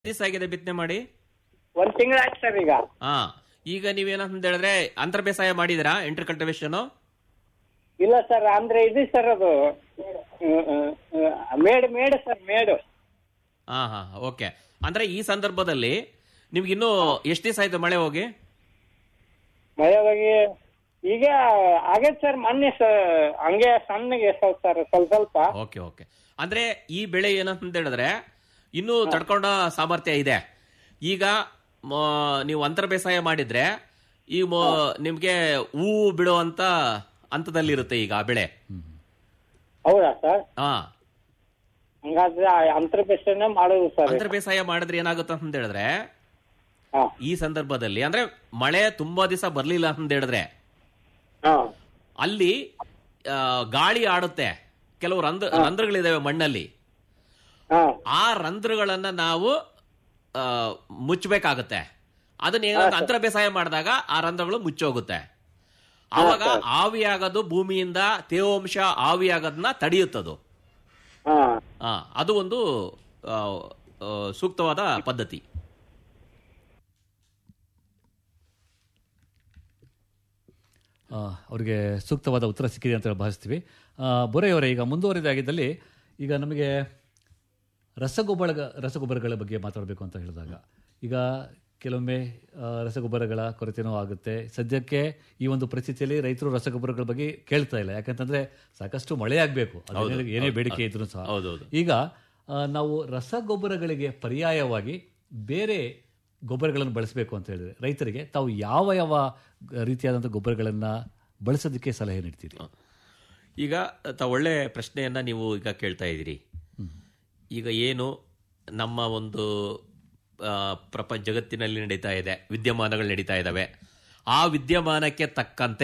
ದಿವಸ ಆಗಿದೆ ಬಿತ್ತನೆ ಮಾಡಿ ಒಂದ್ ತಿಂಗಳಾಯ್ತು ಸರ್ ಈಗ ಹಾ ಈಗ ನೀವೇನಂತ ಹೇಳಿದ್ರೆ ಅಂತರ್ ಬೇಸಾಯ ಮಾಡಿದಿರಾ ಎಂಟರ್ ಕಲ್ಟಿವೇಶನ್ ಇಲ್ಲ ಸರ್ ಅಂದ್ರೆ ಇದು ಸರ್ ಅದು ಹ್ಮ್, ಹ್ಮ್, ಹ್ಮ್, ಮೇಡು ಮೇಡು ಸರ್ ಮೇಡು ಹಾ ಹಾ ಓಕೆ ಅಂದ್ರೆ ಈ ಸಂದರ್ಭದಲ್ಲಿ ನಿಮ್ಗೆ ಇನ್ನೂ ಎಷ್ಟು ದಿವಸ ಆಯ್ತು ಮಳೆ ಹೋಗಿ ಮಳೆ ಹೋಗಿ ಈಗ ಆಗೈತೆ ಸರ್ ಮೊನ್ನೆ ಸ ಹಂಗೆ ಸಣ್ಣಗೆ ಸ್ವಲ್ಪ ಸರ್ ಸ್ವಲ್ಪ ಸ್ವಲ್ಪ ಓಕೆ ಓಕೆ ಅಂದ್ರೆ ಈ ಬೆಳೆ ಏನಂತ ಹೇಳಿದ್ರೆ ಇನ್ನೂ ತಡ್ಕೊಂಡ ಸಾಮರ್ಥ್ಯ ಇದೆ ಈಗ ಮ- ನೀವು ಅಂತರ ಬೇಸಾಯ ಮಾಡಿದ್ರೆ ಈ ಮ- ನಿಮ್ಗೆ ಹೂವು ಬಿಡುವಂತ ಹಂತದಲ್ಲಿರುತ್ತೆ ಈಗ ಆ ಬೆಳೆ ಹೌದಾ ಸರ್ ಹಾ ಹಂಗಾದ್ರೆ ಅಂತರ ಬೇಸನೆ ಮಾಡೋದು ಸರ್ ಅಂತರ ಬೇಸಾಯ ಮಾಡಿದ್ರೆ ಏನಾಗುತ್ತೆ ಅಂತ ಹೇಳಿದ್ರೆ ಹಾ ಈ ಸಂದರ್ಭದಲ್ಲಿ ಅಂದ್ರೆ ಮಳೆ ತುಂಬಾ ದಿವಸ ಬರ್ಲಿಲ್ಲ ಅಂತ ಹೇಳಿದ್ರೆ ಹಾ ಅಲ್ಲಿ ಆ, ಗಾಳಿ ಆಡುತ್ತೆ ಕೆಲವು ರಂಧ್ರ ರಂಧ್ರಗಳಿದಾವೆ ಮಣ್ಣಲ್ಲಿ ಹಾ ಆ ರಂಧ್ರಗಳನ್ನ ನಾವು ಆ, ಮುಚ್ಚಬೇಕಾಗತ್ತೆ ಅದನ್ನ ಏನಾದ್ರು ಅಂತರ ಬೇಸಾಯ ಮಾಡಿದಾಗ ಆ ರಂಧ್ರಗಳು ಮುಚ್ಚೋಗುತ್ತೆ ಆವಾಗ ಆವಿಯಾಗೋದು ಭೂಮಿಯಿಂದ ತೇವಾಂಶ ಆವಿಯಾಗೋದನ್ನ ತಡೆಯುತ್ತದು ಹಾ ಆ, ಅದು ಒಂದು ಆ, ಆ, ಸೂಕ್ತವಾದ ಪದ್ಧತಿ ಆ, ಅವರಿಗೆ ಸೂಕ್ತವಾದ ಉತ್ತರ ಸಿಕ್ಕಿದೆ ಅಂತ ಭಾವಿಸ್ತೀವಿ ಆ, ಬೊರೆಯವರೇ ಈಗ ಮುಂದುವರಿದಾಗಿದ್ದಲ್ಲಿ ಈಗ ನಮಗೆ ರಸಗೊಬ್ಬರ ರಸಗೊಬ್ಬರಗಳ ಬಗ್ಗೆ ಮಾತಾಡಬೇಕು ಅಂತ ಹೇಳಿದಾಗ ಈಗ ಕೆಲವೊಮ್ಮೆ ಆ, ರಸಗೊಬ್ಬರಗಳ ಕೊರತೆನೂ ಆಗುತ್ತೆ ಸದ್ಯಕ್ಕೆ ಈ ಒಂದು ಪರಿಸ್ಥಿತಿಯಲ್ಲಿ ರೈತರು ರಸಗೊಬ್ಬರಗಳ ಬಗ್ಗೆ ಕೇಳ್ತಾ ಇಲ್ಲ ಯಾಕಂತಂದ್ರೆ ಸಾಕಷ್ಟು ಮಳೆ ಆಗಬೇಕು ಏನೇ ಬೇಡಿಕೆ ಇದ್ರೂ ಸಹ ಹೌದೌದು ಈಗ ಆ, ನಾವು ರಸಗೊಬ್ಬರಗಳಿಗೆ ಪರ್ಯಾಯವಾಗಿ ಬೇರೆ ಗೊಬ್ಬರಗಳನ್ನು ಬಳಸಬೇಕು ಅಂತ ಹೇಳಿದ್ರೆ ರೈತರಿಗೆ ತಾವು ಯಾವ ಯಾವ ರೀತಿಯಾದಂಥ ಗೊಬ್ಬರಗಳನ್ನು ಬಳಸೋದಕ್ಕೆ ಸಲಹೆ ನೀಡ್ತೀರಿ ಈಗ ತ ಒಳ್ಳೆ ಪ್ರಶ್ನೆಯನ್ನ ನೀವು ಈಗ ಕೇಳ್ತಾ ಇದ್ದೀರಿ ಈಗ ಏನು ನಮ್ಮ ಒಂದು ಆ, ಪ್ರಪಂಚ ಜಗತ್ತಿನಲ್ಲಿ ನಡೀತಾ ಇದೆ ವಿದ್ಯಮಾನಗಳು ನಡೀತಾ ಇದ್ದಾವೆ ಆ ವಿದ್ಯಮಾನಕ್ಕೆ ತಕ್ಕಂತೆ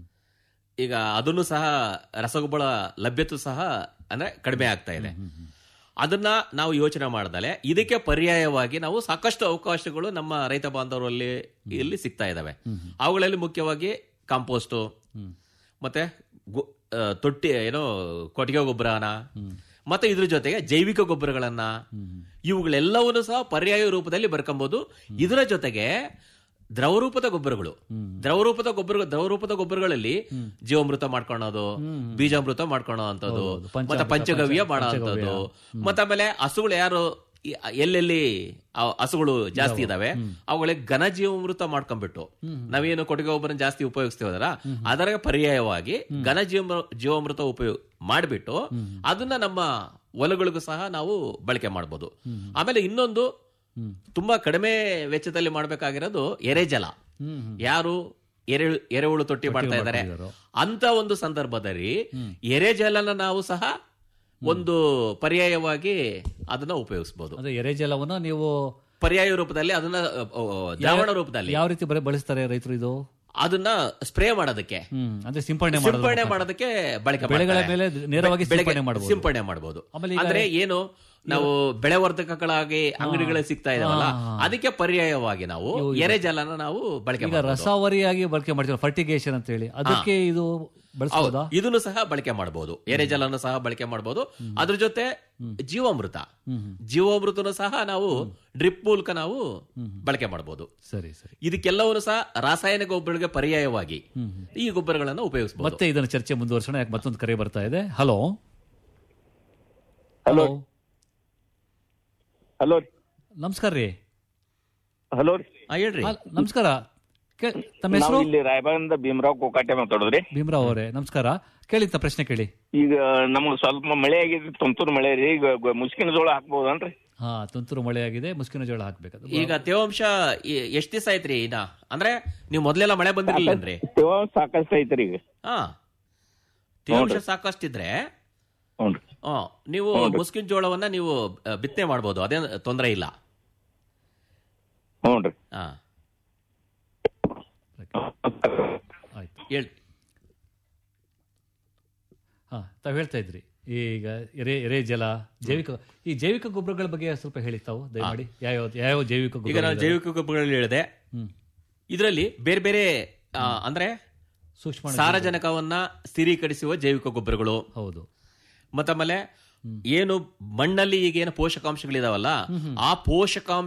ಈಗ ಅದನ್ನು ಸಹ ರಸಗೊಬ್ಬರ ಲಭ್ಯತೆ ಸಹ ಅಂದ್ರೆ ಕಡಿಮೆ ಆಗ್ತಾ ಇದೆ ಅದನ್ನ ನಾವು ಯೋಚನೆ ಮಾಡ್ದಲೆ ಇದಕ್ಕೆ ಪರ್ಯಾಯವಾಗಿ ನಾವು ಸಾಕಷ್ಟು ಅವಕಾಶಗಳು ನಮ್ಮ ರೈತ ಬಾಂಧವರಲ್ಲಿ ಇಲ್ಲಿ ಸಿಗ್ತಾ ಇದಾವೆ ಅವುಗಳಲ್ಲಿ ಮುಖ್ಯವಾಗಿ ಕಾಂಪೋಸ್ಟು ಮತ್ತೆ ಗೊ- ಆ, ತೊಟ್ಟಿ ಏನೋ ಕೊಟ್ಟಿಗೆ ಗೊಬ್ಬರನ ಮತ್ತೆ ಇದ್ರ ಜೊತೆಗೆ ಜೈವಿಕ ಗೊಬ್ಬರಗಳನ್ನ ಇವುಗಳೆಲ್ಲವನ್ನು ಸಹ ಪರ್ಯಾಯ ರೂಪದಲ್ಲಿ ಬರ್ಕೊಂಬೋದು ಇದರ ಜೊತೆಗೆ ದ್ರವರೂಪದ ಗೊಬ್ಬರಗಳು ದ್ರವರೂಪದ ಗೊಬ್ಬರ ದ್ರವರೂಪದ ಗೊಬ್ಬರಗಳಲ್ಲಿ ಜೀವಾಮೃತ ಮಾಡ್ಕೊಳೋದು ಬೀಜಾಮೃತ ಮಾಡ್ಕೊಳೋಂಥದ್ದು ಮತ್ತೆ ಪಂಚಗವ್ಯ ಮಾಡೋಂಥದ್ದು ಮತ್ತೆ ಆಮೇಲೆ ಹಸುಗಳು ಯಾರು ಈ- ಎಲ್ಲೆಲ್ಲಿ ಆ ಹಸುಗಳು ಜಾಸ್ತಿ ಇದಾವೆ ಅವುಗಳಿಗೆ ಘನ ಜೀವಾಮೃತ ಮಾಡ್ಕೊಂಡ್ಬಿಟ್ಟು ನಾವೇನು ಕೊಟ್ಟಿಗೆ ಗೊಬ್ಬರ ಜಾಸ್ತಿ ಉಪಯೋಗಿಸ್ತೀವಲ್ಲ ಅದರ ಪರ್ಯಾಯವಾಗಿ ಘನ ಜೀವ ಜೀವಾಮೃತ ಉಪಯೋಗ ಮಾಡಿಬಿಟ್ಟು ಅದನ್ನ ನಮ್ಮ ಹೊಲಗಳಿಗೂ ಸಹ ನಾವು ಬಳಕೆ ಮಾಡ್ಬೋದು ಆಮೇಲೆ ಇನ್ನೊಂದು ತುಂಬಾ ಕಡಿಮೆ ವೆಚ್ಚದಲ್ಲಿ ಮಾಡಬೇಕಾಗಿರೋದು ಎರೆಜಲ ಯಾರು ಎರೆ ಎರೆಹುಳು ತೊಟ್ಟಿ ಮಾಡ್ತಾ ಇದ್ದಾರೆ ಅಂತ ಒಂದು ಸಂದರ್ಭದಲ್ಲಿ ಎರೆಜಲನ ನಾವು ಸಹ ಒಂದು ಪರ್ಯಾಯವಾಗಿ ಅದನ್ನ ಉಪಯೋಗಿಸಬಹುದು ಅಂದ್ರೆ ಎರೆಜಲವನ್ನು ನೀವು ಪರ್ಯಾಯ ರೂಪದಲ್ಲಿ ಅದನ್ನ ಅ, ಅ, ದ್ರಾವಣ ರೂಪದಲ್ಲಿ ಯಾವ ರೀತಿ ಬರೀ ಬಳಸ್ತಾರೆ ರೈತರು ಇದು ಅದನ್ನ ಸ್ಪ್ರೇ ಮಾಡೋದಕ್ಕೆ ಹ್ಮ್ ಅಂದ್ರೆ ಸಿಂಪಡಣೆ ಮಾಡೋದು ಸಿಂಪಡಣೆ ಮಾಡೋದಕ್ಕೆ ಬಳಕೆ ಬೆಳೆಗಳ ಮಾಡ್ತಾರೆ. ಮೇಲೆ ನೇರವಾಗಿ ಬೆಳೆಗೆ ಸಿಂಪಡಣೆ ಮಾಡ್ಬೋದು. ಸಿಂಪಡಣೆ ಮಾಡಬಹುದು ಆಮೇಲೆ ಈಗ- ಅಂದ್ರೆ ಏನು ನಾವು ಬೆಳೆವರ್ಧಕಗಳಾಗಿ ಅಂಗಡಿಗಳಲ್ಲಿ ಸಿಗ್ತಾ ಇದಾವಲ್ಲ ಅದಕ್ಕೆ ಪರ್ಯಾಯವಾಗಿ ನಾವು ಎರೆಜಲನ ನಾವು ಬಳಕೆ ಈಗ ಮಾಡ್ಬೋದು. ರಸಾವರಿಯಾಗಿ ಬಳಕೆ ಮಾಡ್ತೀವಿ ಫರ್ಟಿಗೇಷನ್ ಅಂತ ಹೇಳಿ ಅದಕ್ಕೆ ಇದು ಬಳಸಬಹುದಾ ಹೌದು. ಇದನ್ನು ಸಹ ಬಳಕೆ ಮಾಡಬಹುದು ಎರೆಜಲನ್ನು ಸಹ ಬಳಕೆ ಮಾಡಬಹುದು ಅದ್ರ ಜೊತೆ ಜೀವಾಮೃತ ಜೀವಾಮೃತನು ಸಹ ನಾವು ಡ್ರಿಪ್ ಮೂಲಕ ನಾವು ಬಳಕೆ ಮಾಡಬಹುದು ಸರಿ ಸರಿ ಇದಕ್ಕೆಲ್ಲವನ್ನು ಸಹ ರಾಸಾಯನಿಕ ಗೊಬ್ಬರಗಳಿಗೆ ಪರ್ಯಾಯವಾಗಿ ಈ ಗೊಬ್ಬರಗಳನ್ನು ಉಪಯೋಗಿಸಬಹುದು ಮತ್ತೆ ಇದನ್ನ ಚರ್ಚೆ ಮುಂದುವರ್ಸೋಣ ಯಾಕೆ ಮತ್ತೊಂದು ಕರೆ ಬರ್ತಾ ಇದೆ ಹಲೋ ಹಲೋ ಹಲೋ ನಮಸ್ಕಾರ ರೀ ಹಲೋ ಆ, ಹೇಳ್ರಿ ಆ, ನಮಸ್ಕಾರ ಕೇ- ತಮ್ಮ ನಾವು ಹೆಸರು ಇಲ್ಲಿ ರಾಯಬಾಗದಿಂದ ಭೀಮರಾವ್ ಕೋಕಾಟೆ ಮಾತಾಡೋದ್ರಿ ಭೀಮರಾವ್ ಅವರೇ ನಮಸ್ಕಾರ ಕೇಳಿ ತ ಪ್ರಶ್ನೆ ಕೇಳಿ ಈಗ ನಮ್ಗೆ ಸ್ವಲ್ಪ ಮಳೆ ಆಗಿದ್ರಿ ತುಂತುರು ಮಳೆ ರೀ ಈಗ ಗ- ಮುಸ್ಕಿನ ಜೋಳ ಹಾಕ್ಬೋದನ್ರಿ ಹಾ ತುಂತುರು ಮಳೆ ಆಗಿದೆ ಮುಸ್ಕಿನ ಜೋಳ ಹಾಕ್ಬೇಕು ಈಗ ತೇವಾಂಶ ಎ- ಎಷ್ಟ್ ದಿವಸ ಆಯ್ತ್ರಿ ಇನ್ನ ಅಂದ್ರೆ ನೀವು ಮೊದ್ಲೆಲ್ಲ ಮಳೆ ಬಂದಿರ್ಲಿಲ್ಲನ್ರಿ ತೇವಾಂಶ ಸಾಕಷ್ಟು ಐತ್ರಿ ಈಗ ಹಾ ತೇವಾಂಶ ಸಾಕಷ್ಟಿದ್ರೆ ಹ್ಞೂ ಆ, ನೀವು ಮುಸ್ಕಿನ ಜೋಳವನ್ನ ನೀವು ಆ, ಬಿತ್ತನೆ ಮಾಡ್ಬೋದು ಅದೇ ತೊಂದರೆ ಇಲ್ಲ ಹ್ಞೂ ರೀ ಹಾ ಆಯ್ತು ಹೇಳ್ ಹಾ ತಾವು ಹೇಳ್ತಾ ಇದ್ರಿ ಈಗ ಎರೆ ಎರೆ ಜಲ ಜೈವಿಕ ಈ ಜೈವಿಕ ಗೊಬ್ಬರಗಳ ಬಗ್ಗೆ ಸ್ವಲ್ಪ ಹೇಳಿ ತಾವು ದಯಮಾಡಿ ಯಾವ ಯಾವ ಜೈವಿಕ ಈಗ ಗೊಬ್ಬರ ನಾನು ಜೈವಿಕ ಗೊಬ್ಬರಗಳಲ್ಲಿ ಹೇಳಿದೆ ಇದರಲ್ಲಿ ಬೇರೆ ಬೇರೆ ಆ, ಅಂದ್ರೆ ಸೂಕ್ಷ್ಮ ಸಾರಜನಕವನ್ನ ಸ್ಥಿರೀಕರಿಸುವ ಜೈವಿಕ ಗೊಬ್ಬರಗಳು ಹೌದು ಮತ್ತಾಮೇಲೆ ಏನು ಮಣ್ಣಲ್ಲಿ ಈಗ ಏನು ಪೋಷಕಾಂಶಗಳಿದಾವಲ್ಲ ಆ ಪೋಷಕಾಂಶ